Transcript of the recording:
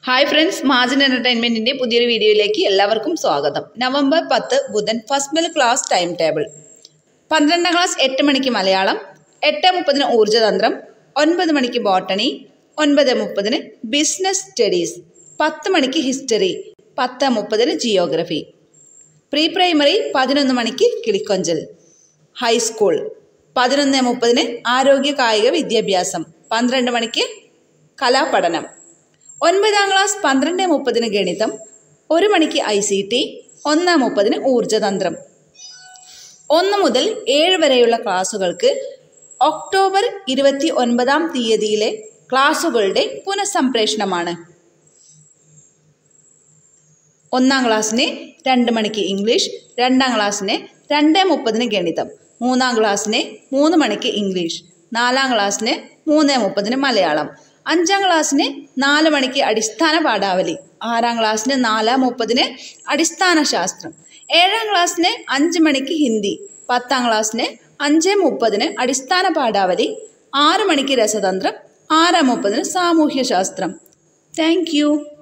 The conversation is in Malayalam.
ഹായ് ഫ്രണ്ട്സ് മാജിൻ എൻ്റർടൈൻമെൻറ്റിൻ്റെ പുതിയൊരു വീഡിയോയിലേക്ക് എല്ലാവർക്കും സ്വാഗതം നവംബർ പത്ത് ബുധൻ first bell class time table പന്ത്രണ്ടാം ക്ലാസ് എട്ട് മണിക്ക് മലയാളം എട്ട് മുപ്പതിന് ഊർജ്ജതന്ത്രം ഒൻപത് മണിക്ക് ബോട്ടണി ഒൻപത് മുപ്പതിന് ബിസിനസ് സ്റ്റഡീസ് പത്ത് മണിക്ക് ഹിസ്റ്ററി പത്ത് മുപ്പതിന് ജിയോഗ്രഫി പ്രീ പ്രൈമറി പതിനൊന്ന് മണിക്ക് കിളിക്കൊഞ്ചൽ ഹൈസ്കൂൾ പതിനൊന്ന് മുപ്പതിന് ആരോഗ്യ കായിക വിദ്യാഭ്യാസം പന്ത്രണ്ട് മണിക്ക് കലാപഠനം ഒൻപതാം ക്ലാസ് പന്ത്രണ്ട് മുപ്പതിന് ഗണിതം ഒരു മണിക്ക് ഐ സി ടി ഒന്ന് മുപ്പതിന് ഊർജതന്ത്രം ഒന്ന് മുതൽ ഏഴ് വരെയുള്ള ക്ലാസ്സുകൾക്ക് ഒക്ടോബർ ഇരുപത്തി ഒൻപതാം തീയതിയിലെ ക്ലാസ്സുകളുടെ പുനഃസംപ്രേഷണമാണ് ഒന്നാം ക്ലാസ്സിന് രണ്ട് മണിക്ക് ഇംഗ്ലീഷ് രണ്ടാം ക്ലാസ്സിന് രണ്ട് മുപ്പതിന് ഗണിതം മൂന്നാം ക്ലാസ്സിന് മൂന്ന് മണിക്ക് ഇംഗ്ലീഷ് നാലാം ക്ലാസ്സിന് മൂന്ന് മുപ്പതിന് മലയാളം അഞ്ചാം ക്ലാസ്സിന് നാല് മണിക്ക് അടിസ്ഥാന പാഠാവലി ആറാം ക്ലാസ്സിന് നാല് മുപ്പതിന് അടിസ്ഥാന ശാസ്ത്രം ഏഴാം ക്ലാസ്സിന് അഞ്ച് മണിക്ക് ഹിന്ദി പത്താം ക്ലാസ്സിന് അഞ്ച് മുപ്പതിന് അടിസ്ഥാന പാഠാവലി ആറ് മണിക്ക് രസതന്ത്രം ആറ് മുപ്പതിന് സാമൂഹ്യശാസ്ത്രം താങ്ക് യു